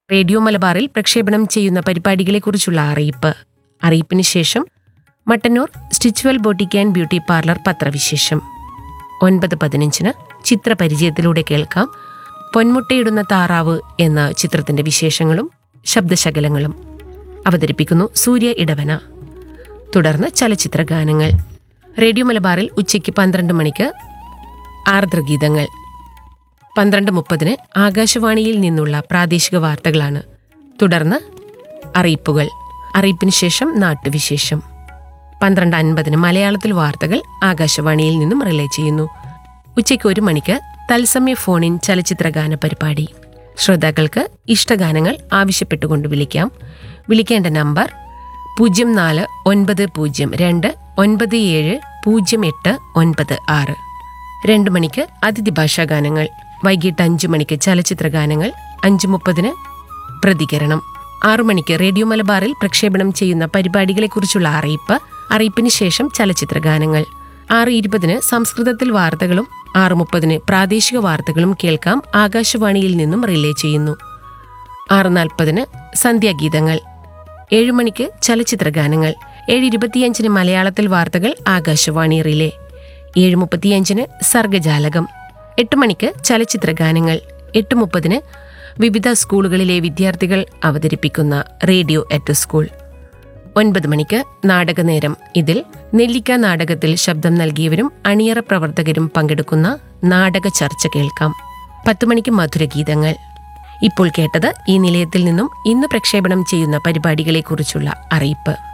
radio മലബാറിൽ പ്രക്ഷേപണം ചെയ്യുന്ന പരിപാടികളെക്കുറിച്ചുള്ള അറിയിപ്പ് അറിയിപ്പിന് ശേഷം Mattannur stitchual boutique and beauty parlour പത്രവിശേഷം ഒൻപത് പതിനഞ്ചിന് ചിത്രപരിചയത്തിലൂടെ കേൾക്കാം പൊന്മുട്ടയിടുന്ന താറാവ് എന്ന ചിത്രത്തിന്റെ വിശേഷങ്ങളും ശബ്ദശകലങ്ങളും അവതരിപ്പിക്കുന്നു സൂര്യ ഇടവന തുടർന്ന് ചലച്ചിത്ര ഗാനങ്ങൾ റേഡിയോ മലബാറിൽ ഉച്ചയ്ക്ക് പന്ത്രണ്ട് മണിക്ക് ആർദ്രഗീതങ്ങൾ പന്ത്രണ്ട് മുപ്പതിന് ആകാശവാണിയിൽ നിന്നുള്ള പ്രാദേശിക വാർത്തകളാണ് തുടർന്ന് അറിയിപ്പുകൾ അറിയിപ്പിന് ശേഷം നാട്ടുവിശേഷം പന്ത്രണ്ട് അൻപതിന് മലയാളത്തിൽ വാർത്തകൾ ആകാശവാണിയിൽ നിന്നും റിലേ ചെയ്യുന്നു ഉച്ചയ്ക്ക് ഒരു മണിക്ക് തത്സമയ ഫോണിൻ ചലച്ചിത്ര ഗാന പരിപാടി ശ്രോതാക്കൾക്ക് ഇഷ്ടഗാനങ്ങൾ ആവശ്യപ്പെട്ടുകൊണ്ട് വിളിക്കാം വിളിക്കേണ്ട നമ്പർ പൂജ്യം നാല് ഒൻപത് പൂജ്യം രണ്ട് ഒൻപത് ഏഴ് പൂജ്യം എട്ട് ഒൻപത് ആറ് രണ്ട് മണിക്ക് അതിഥി ഭാഷാ ഗാനങ്ങൾ വൈകിട്ട് അഞ്ചു മണിക്ക് ചലച്ചിത്ര ഗാനങ്ങൾ അഞ്ചു മുപ്പതിന് പ്രതികരണം ആറു മണിക്ക് റേഡിയോ മലബാറിൽ പ്രക്ഷേപണം ചെയ്യുന്ന പരിപാടികളെക്കുറിച്ചുള്ള അറിയിപ്പ് അറിയിപ്പിന് ശേഷം ചലച്ചിത്ര ഗാനങ്ങൾ ആറ് ഇരുപതിന് സംസ്കൃതത്തിൽ വാർത്തകളും ആറ് മുപ്പതിന് പ്രാദേശിക വാർത്തകളും കേൾക്കാം ആകാശവാണിയിൽ നിന്നും റിലേ ചെയ്യുന്നു ആറ് നാൽപ്പതിന് സന്ധ്യാഗീതങ്ങൾ ഏഴു മണിക്ക് ചലച്ചിത്ര ഗാനങ്ങൾ ഏഴ് ഇരുപത്തിയഞ്ചിന് മലയാളത്തിൽ വാർത്തകൾ ആകാശവാണി റിലേ ഏഴ് മുപ്പത്തിയഞ്ചിന് സർഗജാലകം എട്ട് മണിക്ക് ചലച്ചിത്ര ഗാനങ്ങൾ എട്ട് മുപ്പതിന് വിവിധ സ്കൂളുകളിലെ വിദ്യാർത്ഥികൾ അവതരിപ്പിക്കുന്ന റേഡിയോ അറ്റ് സ്കൂൾ ഒൻപത് മണിക്ക് നാടകനേരം ഇതിൽ നെല്ലിക്ക നാടകത്തിൽ ശബ്ദം നൽകിയവരും അണിയറ പ്രവർത്തകരും പങ്കെടുക്കുന്ന നാടക ചർച്ച കേൾക്കാം പത്തു മണിക്ക് മധുരഗീതങ്ങൾ ഇപ്പോൾ കേട്ടത് ഈ നിലയത്തിൽ നിന്നും ഇന്ന് പ്രക്ഷേപണം ചെയ്യുന്ന പരിപാടികളെക്കുറിച്ചുള്ള അറിയിപ്പ്